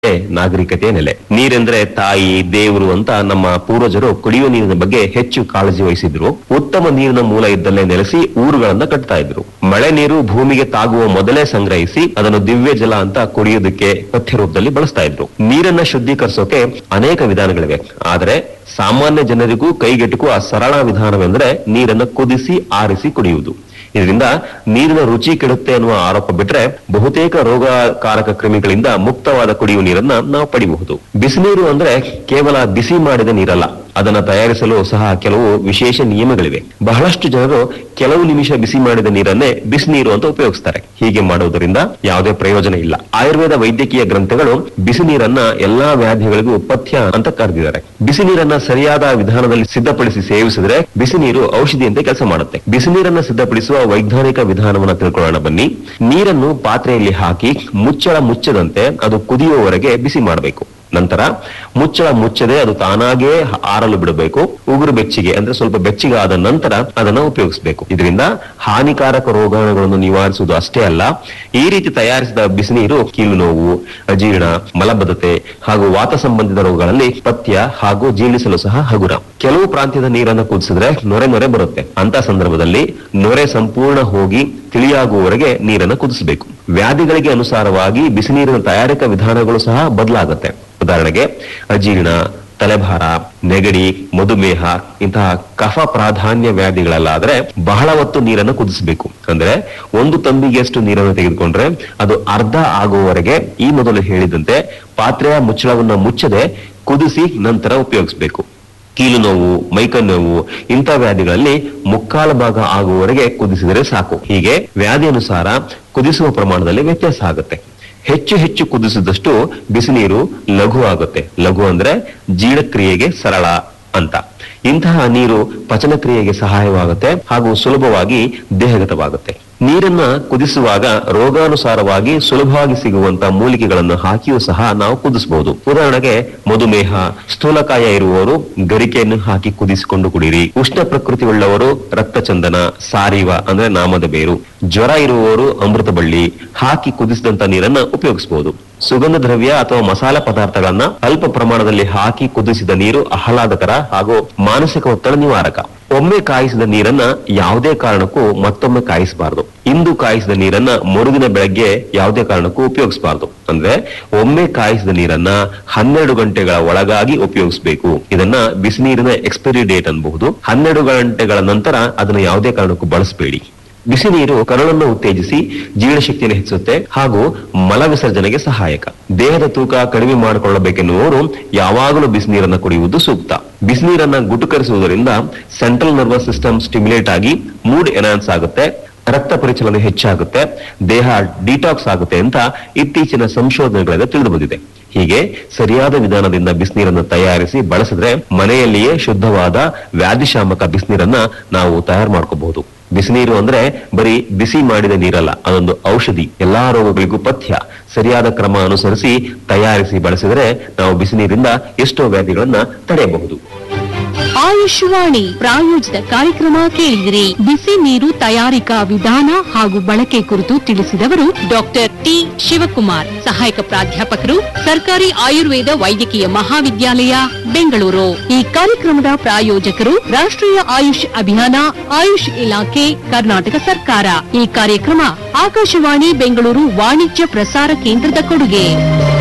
ನಾಗರಿಕತೆಯ ನೆಲೆ ನೀರೆಂದ್ರೆ ತಾಯಿ ದೇವರು ಅಂತ ನಮ್ಮ ಪೂರ್ವಜರು ಕುಡಿಯುವ ನೀರಿನ ಬಗ್ಗೆ ಹೆಚ್ಚು ಕಾಳಜಿ ವಹಿಸಿದ್ರು ಉತ್ತಮ ನೀರಿನ ಮೂಲ ಇದ್ದಲ್ಲೇ ನೆಲೆಸಿ ಊರುಗಳನ್ನ ಕಟ್ತಾ ಇದ್ರು ಮಳೆ ನೀರು ಭೂಮಿಗೆ ತಾಗುವ ಮೊದಲೇ ಸಂಗ್ರಹಿಸಿ ಅದನ್ನು ದಿವ್ಯ ಜಲ ಅಂತ ಕುಡಿಯೋದಕ್ಕೆ ಪಥ್ಯ ರೂಪದಲ್ಲಿ ಬಳಸ್ತಾ ಇದ್ರು ನೀರನ್ನ ಶುದ್ಧೀಕರಿಸೋಕೆ ಅನೇಕ ವಿಧಾನಗಳಿವೆ ಆದರೆ ಸಾಮಾನ್ಯ ಜನರಿಗೂ ಕೈಗೆಟುಕುವ ಸರಳ ವಿಧಾನವೆಂದ್ರೆ ನೀರನ್ನ ಕುದಿಸಿ ಆರಿಸಿ ಕುಡಿಯುವುದು ಇದರಿಂದ ನೀರಿನ ರುಚಿ ಕೆಡುತ್ತೆ ಅನ್ನುವ ಆರೋಪ ಬಿಟ್ರೆ ಬಹುತೇಕ ರೋಗಕಾರಕ ಕ್ರಿಮಿಗಳಿಂದ ಮುಕ್ತವಾದ ಕುಡಿಯುವ ನೀರನ್ನ ನಾವು ಪಡಿಬಹುದು ಬಿಸಿನೀರು ಅಂದ್ರೆ ಕೇವಲ ಬಿಸಿ ಮಾಡಿದ ನೀರಲ್ಲ ಅದನ್ನ ತಯಾರಿಸಲು ಸಹ ಕೆಲವು ವಿಶೇಷ ನಿಯಮಗಳಿವೆ ಬಹಳಷ್ಟು ಜನರು ಕೆಲವು ನಿಮಿಷ ಬಿಸಿ ಮಾಡಿದ ನೀರನ್ನೇ ಬಿಸಿನೀರು ಅಂತ ಉಪಯೋಗಿಸ್ತಾರೆ ಹೀಗೆ ಮಾಡುವುದರಿಂದ ಯಾವುದೇ ಪ್ರಯೋಜನ ಇಲ್ಲ ಆಯುರ್ವೇದ ವೈದ್ಯಕೀಯ ಗ್ರಂಥಗಳು ಬಿಸಿ ನೀರನ್ನ ಎಲ್ಲಾ ವ್ಯಾಧಿಗಳಿಗೂ ಪಥ್ಯ ಅಂತ ಕರೆದಿದ್ದಾರೆ ಬಿಸಿ ನೀರನ್ನ ಸರಿಯಾದ ವಿಧಾನದಲ್ಲಿ ಸಿದ್ಧಪಡಿಸಿ ಸೇವಿಸಿದ್ರೆ ಬಿಸಿ ನೀರು ಔಷಧಿಯಂತೆ ಕೆಲಸ ಮಾಡುತ್ತೆ ಬಿಸಿ ನೀರನ್ನ ಸಿದ್ಧಪಡಿಸುವ ವೈಜ್ಞಾನಿಕ ವಿಧಾನವನ್ನ ತಿಳ್ಕೊಳ್ಳೋಣ ಬನ್ನಿ ನೀರನ್ನು ಪಾತ್ರೆಯಲ್ಲಿ ಹಾಕಿ ಮುಚ್ಚಳ ಮುಚ್ಚದಂತೆ ಅದು ಕುದಿಯುವವರೆಗೆ ಬಿಸಿ ಮಾಡಬೇಕು ನಂತರ ಮುಚ್ಚಳ ಮುಚ್ಚದೆ ಅದು ತಾನಾಗೇ ಆರಲು ಬಿಡಬೇಕು ಉಗುರು ಬೆಚ್ಚಿಗೆ ಅಂದ್ರೆ ಸ್ವಲ್ಪ ಬೆಚ್ಚಿಗೆ ಆದ ನಂತರ ಅದನ್ನ ಉಪಯೋಗಿಸಬೇಕು ಇದರಿಂದ ಹಾನಿಕಾರಕ ರೋಗಾಣುಗಳನ್ನು ನಿವಾರಿಸುವುದು ಅಷ್ಟೇ ಅಲ್ಲ ಈ ರೀತಿ ತಯಾರಿಸಿದ ಬಿಸಿನೀರು ಕೀಲು ನೋವು ಅಜೀರ್ಣ ಮಲಬದ್ಧತೆ ಹಾಗೂ ವಾತ ಸಂಬಂಧಿತ ರೋಗಗಳಲ್ಲಿ ಪಥ್ಯ ಹಾಗೂ ಜೀರ್ಣಿಸಲು ಸಹ ಹಗುರ ಕೆಲವು ಪ್ರಾಂತ್ಯದ ನೀರನ್ನು ಕುದಿಸಿದ್ರೆ ನೊರೆ ನೊರೆ ಬರುತ್ತೆ ಅಂತ ಸಂದರ್ಭದಲ್ಲಿ ನೊರೆ ಸಂಪೂರ್ಣ ಹೋಗಿ ತಿಳಿಯಾಗುವವರೆಗೆ ನೀರನ್ನು ಕುದಿಸಬೇಕು ವ್ಯಾಧಿಗಳಿಗೆ ಅನುಸಾರವಾಗಿ ಬಿಸಿನೀರಿನ ತಯಾರಿಕಾ ವಿಧಾನಗಳು ಸಹ ಬದಲಾಗುತ್ತೆ ಉದಾಹರಣೆಗೆ ಅಜೀರ್ಣ ತಲೆಭಾರ ನೆಗಡಿ ಮಧುಮೇಹ ಇಂತಹ ಕಫ ಪ್ರಾಧಾನ್ಯ ವ್ಯಾಧಿಗಳಲ್ಲಾದ್ರೆ ಬಹಳ ಹೊತ್ತು ನೀರನ್ನು ಕುದಿಸಬೇಕು ಅಂದ್ರೆ ಒಂದು ತಂಬಿಗೆಯಷ್ಟು ನೀರನ್ನು ತೆಗೆದುಕೊಂಡ್ರೆ ಅದು ಅರ್ಧ ಆಗುವವರೆಗೆ ಈ ಮೊದಲು ಹೇಳಿದಂತೆ ಪಾತ್ರೆಯ ಮುಚ್ಚಳವನ್ನ ಮುಚ್ಚದೆ ಕುದಿಸಿ ನಂತರ ಉಪಯೋಗಿಸಬೇಕು ಕೀಲು ನೋವು ಮೈಕೈ ನೋವು ಇಂಥ ವ್ಯಾಧಿಗಳಲ್ಲಿ ಮುಕ್ಕಾಲು ಭಾಗ ಆಗುವವರೆಗೆ ಕುದಿಸಿದರೆ ಸಾಕು ಹೀಗೆ ವ್ಯಾಧಿ ಅನುಸಾರ ಕುದಿಸುವ ಪ್ರಮಾಣದಲ್ಲಿ ವ್ಯತ್ಯಾಸ ಆಗುತ್ತೆ ಹೆಚ್ಚು ಹೆಚ್ಚು ಕುದಿಸಿದಷ್ಟು ಬಿಸಿನೀರು ಲಘು ಆಗುತ್ತೆ ಲಘು ಅಂದ್ರೆ ಜೀರ್ಣಕ್ರಿಯೆಗೆ ಸರಳ ಅಂತ ಇಂತಹ ನೀರು ಪಚನ ಕ್ರಿಯೆಗೆ ಸಹಾಯವಾಗುತ್ತೆ ಹಾಗೂ ಸುಲಭವಾಗಿ ದೇಹಗತವಾಗುತ್ತೆ ನೀರನ್ನ ಕುದಿಸುವಾಗ ರೋಗಾನುಸಾರವಾಗಿ ಸುಲಭವಾಗಿ ಸಿಗುವಂತ ಮೂಲಿಕೆಗಳನ್ನು ಹಾಕಿಯೂ ಸಹ ನಾವು ಕುದಿಸಬಹುದು ಉದಾಹರಣೆಗೆ ಮಧುಮೇಹ ಸ್ಥೂಲಕಾಯ ಇರುವವರು ಗರಿಕೆಯನ್ನು ಹಾಕಿ ಕುದಿಸಿಕೊಂಡು ಕುಡಿರಿ ಉಷ್ಣ ಪ್ರಕೃತಿ ಉಳ್ಳವರು ರಕ್ತಚಂದನ ಸಾರಿವ ಅಂದ್ರೆ ನಾಮದ ಬೇರು ಜ್ವರ ಇರುವವರು ಅಮೃತ ಬಳ್ಳಿ ಹಾಕಿ ಕುದಿಸಿದಂತ ನೀರನ್ನ ಉಪಯೋಗಿಸಬಹುದು ಸುಗಂಧ ದ್ರವ್ಯ ಅಥವಾ ಮಸಾಲೆ ಪದಾರ್ಥಗಳನ್ನ ಅಲ್ಪ ಪ್ರಮಾಣದಲ್ಲಿ ಹಾಕಿ ಕುದಿಸಿದ ನೀರು ಆಹ್ಲಾದಕರ ಹಾಗೂ ಮಾನಸಿಕ ಒತ್ತಡ ನಿವಾರಕ ಒಮ್ಮೆ ಕಾಯಿಸಿದ ನೀರನ್ನ ಯಾವುದೇ ಕಾರಣಕ್ಕೂ ಮತ್ತೊಮ್ಮೆ ಕಾಯಿಸಬಾರದು ಇಂದು ಕಾಯಿಸಿದ ನೀರನ್ನ ಮರುದಿನ ಬೆಳಗ್ಗೆ ಯಾವುದೇ ಕಾರಣಕ್ಕೂ ಉಪಯೋಗಿಸಬಾರದು ಅಂದ್ರೆ ಒಮ್ಮೆ ಕಾಯಿಸಿದ ನೀರನ್ನ ಹನ್ನೆರಡು ಗಂಟೆಗಳ ಒಳಗಾಗಿ ಉಪಯೋಗಿಸಬೇಕು ಇದನ್ನ ಬಿಸಿನೀರಿನ ಎಕ್ಸ್ಪೈರಿ ಡೇಟ್ ಅನ್ಬಹುದು ಹನ್ನೆರಡು ಗಂಟೆಗಳ ನಂತರ ಅದನ್ನ ಯಾವುದೇ ಕಾರಣಕ್ಕೂ ಬಳಸಬೇಡಿ ಬಿಸಿ ನೀರು ಕರುಳನ್ನು ಉತ್ತೇಜಿಸಿ ಜೀರ್ಣಶಕ್ತಿಯನ್ನು ಹೆಚ್ಚಿಸುತ್ತೆ ಹಾಗೂ ಮಲ ವಿಸರ್ಜನೆಗೆ ಸಹಾಯಕ ದೇಹದ ತೂಕ ಕಡಿಮೆ ಮಾಡಿಕೊಳ್ಳಬೇಕೆನ್ನುವವರು ಯಾವಾಗಲೂ ಬಿಸಿನೀರನ್ನು ಕುಡಿಯುವುದು ಸೂಕ್ತ ಬಿಸಿನೀರನ್ನ ಗುಟುಕರಿಸುವುದರಿಂದ ಸೆಂಟ್ರಲ್ ನರ್ವಸ್ ಸಿಸ್ಟಮ್ ಸ್ಟಿಮ್ಯುಲೇಟ್ ಆಗಿ ಮೂಡ್ ಎನಾನ್ಸ್ ಆಗುತ್ತೆ ರಕ್ತ ಪರಿಚಲನೆ ಹೆಚ್ಚಾಗುತ್ತೆ ದೇಹ ಡಿಟಾಕ್ಸ್ ಆಗುತ್ತೆ ಅಂತ ಇತ್ತೀಚಿನ ಸಂಶೋಧನೆಗಳಿಂದ ತಿಳಿದು ಬಂದಿದೆ ಹೀಗೆ ಸರಿಯಾದ ವಿಧಾನದಿಂದ ಬಿಸಿನೀರನ್ನು ತಯಾರಿಸಿ ಬಳಸಿದ್ರೆ ಮನೆಯಲ್ಲಿಯೇ ಶುದ್ಧವಾದ ವ್ಯಾಧಿಶಾಮಕ ಬಿಸಿನೀರನ್ನ ನಾವು ತಯಾರು ಮಾಡ್ಕೋಬಹುದು ಬಿಸಿನೀರು ಅಂದ್ರೆ ಬರೀ ಬಿಸಿ ಮಾಡಿದ ನೀರಲ್ಲ ಅದೊಂದು ಔಷಧಿ ಎಲ್ಲಾ ರೋಗಗಳಿಗೂ ಪಥ್ಯ ಸರಿಯಾದ ಕ್ರಮ ಅನುಸರಿಸಿ ತಯಾರಿಸಿ ಬಳಸಿದರೆ ನಾವು ಬಿಸಿನೀರಿಂದ ಎಷ್ಟೋ ವ್ಯಾಧಿಗಳನ್ನ ತಡೆಯಬಹುದು ಆಯುಷ್ವಾಣಿ ಪ್ರಾಯೋಜಿತ ಕಾರ್ಯಕ್ರಮ ಕೇಳಿದಿರಿ ಬಿಸಿ ನೀರು ತಯಾರಿಕಾ ವಿಧಾನ ಹಾಗೂ ಬಳಕೆ ಕುರಿತು ತಿಳಿಸಿದವರು ಡಾಕ್ಟರ್ ಟಿ ಶಿವಕುಮಾರ್ ಸಹಾಯಕ ಪ್ರಾಧ್ಯಾಪಕರು ಸರ್ಕಾರಿ ಆಯುರ್ವೇದ ವೈದ್ಯಕೀಯ ಮಹಾವಿದ್ಯಾಲಯ ಬೆಂಗಳೂರು ಈ ಕಾರ್ಯಕ್ರಮದ ಪ್ರಾಯೋಜಕರು ರಾಷ್ಟ್ರೀಯ ಆಯುಷ್ ಅಭಿಯಾನ ಆಯುಷ್ ಇಲಾಖೆ ಕರ್ನಾಟಕ ಸರ್ಕಾರ ಈ ಕಾರ್ಯಕ್ರಮ ಆಕಾಶವಾಣಿ ಬೆಂಗಳೂರು ವಾಣಿಜ್ಯ ಪ್ರಸಾರ ಕೇಂದ್ರದ ಕೊಡುಗೆ